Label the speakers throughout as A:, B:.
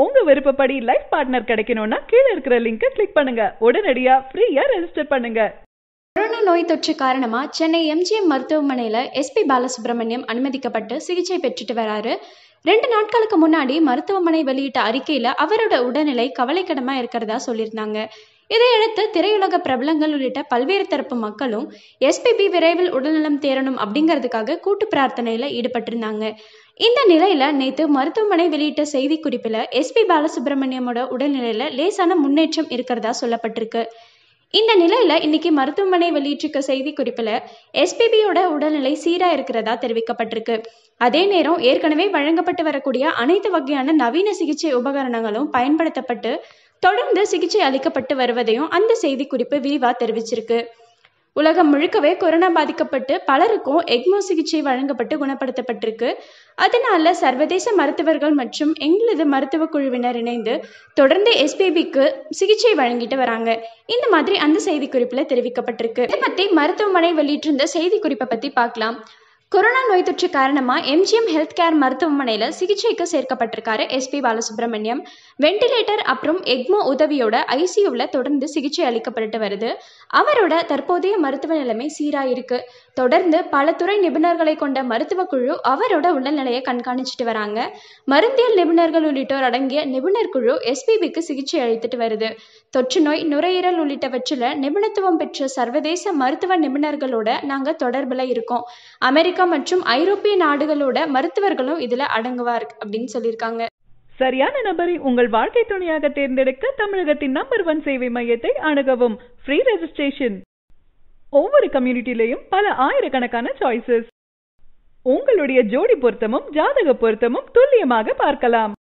A: உங்க விருப்பப்படி life partner கிடைக்கணும்னா கீழே இருக்கிற லிங்கை கிளிக் பண்ணுங்க உடனடியா ஃப்ரீயா ரெஜிஸ்டர் பண்ணுங்க
B: கொரோனா நோய் தொற்று காரணமாக சென்னை எம்ஜிஎம் மருத்துவமனையில் எஸ்பி பாலசுப்ரமணியம் அனுமதிக்கப்பட்டு சிகிச்சை பெற்றுட்டு வராரு ரெண்டு நாட்களுக்கு முன்னாடி மருத்துவமனை வெளியிட்ட அறிக்கையில் அவரோட உடல்நிலை கவலைக்கிடமாக இருக்கிறதா சொல்லியிருந்தாங்க இதையடுத்து திரையுலக பிரபலங்கள் உள்ளிட்ட பல்வேறு தரப்பு மக்களும் எஸ்பிபி விரைவில் உடல்நலம் தேரணும் அப்படிங்கிறதுக்காக கூட்டு பிரார்த்தனையில் ஈடுபட்டிருந்தாங்க இந்த நிலையில நேத்து மருத்துவமனை வெளியிட்ட செய்தி குறிப்பில் எஸ்பி பாலசுப்ரமணியமோட உடல்நிலையில லேசான முன்னேற்றம் இருக்கிறதா சொல்லப்பட்டிருக்கு இந்த நிலையில இன்னைக்கு மருத்துவமனை வெளியிட்டிருக்க செய்தி குறிப்பில் எஸ்பிபியோட உடல்நிலை சீரா இருக்கிறதா தெரிவிக்கப்பட்டிருக்கு அதே நேரம் ஏற்கனவே வழங்கப்பட்டு வரக்கூடிய அனைத்து வகையான நவீன சிகிச்சை உபகரணங்களும் பயன்படுத்தப்பட்டு தொடர்ந்து சிகிச்சை அளிக்கப்பட்டு வருவதையும் அந்த செய்தி குறிப்பு விரிவாக தெரிவிச்சிருக்கு உலகம் முழுக்கவே கொரோனா பாதிக்கப்பட்டு பலருக்கும் எக்மோ சிகிச்சை வழங்கப்பட்டு குணப்படுத்தப்பட்டிருக்கு அதனால சர்வதேச மருத்துவர்கள் மற்றும் எங்களது மருத்துவ குழுவினர் இணைந்து தொடர்ந்து எஸ்பிபிக்கு சிகிச்சை வழங்கிட்டு வராங்க இந்த மாதிரி அந்த செய்தி குறிப்பில் தெரிவிக்கப்பட்டிருக்கு இதை பற்றி மருத்துவமனை வெளியிட்டிருந்த செய்தி குறிப்பை பற்றி பார்க்கலாம் கொரோனா நோய் தொற்று காரணமாக எம்ஜிஎம் ஹெல்த் கேர் மருத்துவமனையில் சிகிச்சைக்கு சேர்க்கப்பட்டிருக்காரு எஸ்பி பாலசுப்ரமணியம் வெண்டிலேட்டர் அப்புறம் எக்மோ உதவியோட ஐசியூவில் தொடர்ந்து சிகிச்சை அளிக்கப்பட்டு வருது அவரோட தற்போதைய மருத்துவ நிலைமை சீராக இருக்கு தொடர்ந்து பல துறை நிபுணர்களை கொண்ட மருத்துவ குழு அவரோட உடல்நிலையை கண்காணிச்சுட்டு வராங்க மருந்தியல் நிபுணர்கள் உள்ளிட்டோர் அடங்கிய நிபுணர் குழு எஸ்பிபிக்கு சிகிச்சை அளித்துட்டு வருது தொற்று நோய் நுரையீரல் உள்ளிட்டவற்றில் நிபுணத்துவம் பெற்ற சர்வதேச மருத்துவ நிபுணர்களோட நாங்கள் தொடர்பில் இருக்கோம் அமெரிக்கா மற்றும் ஐரோப்பிய நாடுகளோட மருத்துவர்களும் இதில் அடங்குவார் அப்படின்னு சொல்லியிருக்காங்க
A: சரியான நபரை உங்கள் வாழ்க்கை துணையாக தேர்ந்தெடுக்க தமிழகத்தின் நம்பர் ஒன் சேவை மையத்தை அணுகவும் ஃப்ரீ ரெஜிஸ்ட்ரேஷன் ஒவ்வொரு கம்யூனிட்டிலையும் பல ஆயிரக்கணக்கான சாய்ஸஸ் உங்களுடைய ஜோடி பொருத்தமும் ஜாதக பொருத்தமும் துல்லியமாக பார்க்கலாம்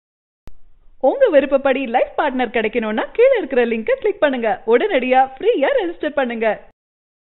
A: உங்க விருப்பப்படி லைஃப் பார்ட்னர் கிடைக்கணும்னா கீழே இருக்கிற லிங்கை கிளிக் பண்ணுங்க உடனடியா ஃப்ரீயா ரெஜிஸ்டர் பண்ணுங்க